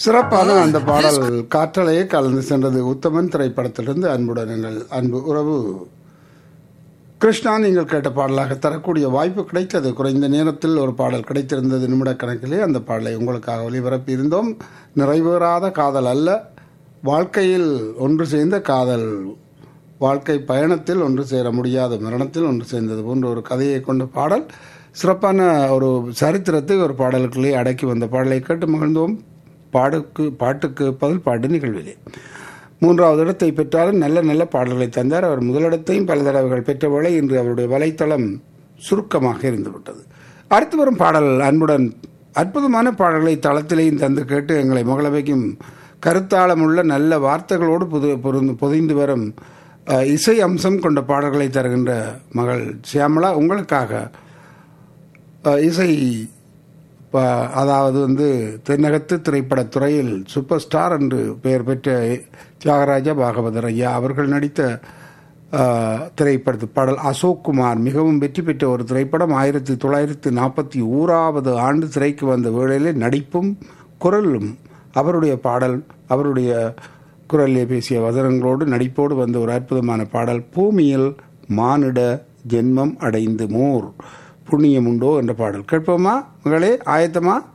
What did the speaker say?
சிறப்பான அந்த பாடல் காற்றலையே கலந்து சென்றது உத்தமன் திரைப்படத்திலிருந்து அன்புடன் எங்கள் அன்பு உறவு கிருஷ்ணா நீங்கள் கேட்ட பாடலாக தரக்கூடிய வாய்ப்பு கிடைத்தது குறைந்த நேரத்தில் ஒரு பாடல் கிடைத்திருந்தது நிமிட கணக்கிலே அந்த பாடலை உங்களுக்காக ஒளிபரப்பி இருந்தோம் நிறைவேறாத காதல் அல்ல வாழ்க்கையில் ஒன்று சேர்ந்த காதல் வாழ்க்கை பயணத்தில் ஒன்று சேர முடியாத மரணத்தில் ஒன்று சேர்ந்தது போன்ற ஒரு கதையை கொண்ட பாடல் சிறப்பான ஒரு சரித்திரத்தை ஒரு பாடலுக்குள்ளே அடக்கி வந்த பாடலை கேட்டு மகிழ்ந்தோம் பாடுக்கு பாட்டுக்கு பதில் பாட்டு நிகழ்விலே மூன்றாவது இடத்தை பெற்றாலும் நல்ல நல்ல பாடல்களை தந்தார் அவர் முதலிடத்தையும் பல தடவைகள் பெற்ற வேளை இன்று அவருடைய வலைத்தளம் சுருக்கமாக இருந்துவிட்டது அடுத்து வரும் பாடல் அன்புடன் அற்புதமான பாடல்களை தளத்திலேயும் தந்து கேட்டு எங்களை மகள வைக்கும் கருத்தாளமுள்ள நல்ல வார்த்தைகளோடு புது பொருந்து பொதிந்து வரும் அஹ், இசை அம்சம் கொண்ட பாடல்களை தருகின்ற மகள் சியாமளா உங்களுக்காக அஹ், இசை ப- அதாவது வந்து தென்னகத்து திரைப்படத் துறையில் சூப்பர் ஸ்டார் என்று பெயர் பெற்ற தியாகராஜா பாகவதர் ஐயா அவர்கள் நடித்த அஹ், திரைப்படத்து பாடல் அசோக் குமார் மிகவும் வெற்றி பெற்ற ஒரு திரைப்படம் ஆயிரத்தி தொள்ளாயிரத்தி நாற்பத்தி ஓராவது ஆண்டு திரைக்கு வந்த வேளையிலே நடிப்பும் குரலும் அவருடைய பாடல் அவருடைய குரலிலே பேசிய வசனங்களோடு நடிப்போடு வந்த ஒரு அற்புதமான பாடல் பூமியில் மானிட ஜென்மம் அடைந்து மோர் புண்ணியம் உண்டோ என்ற பாடல் கேட்போமா மகளே ஆயத்தமா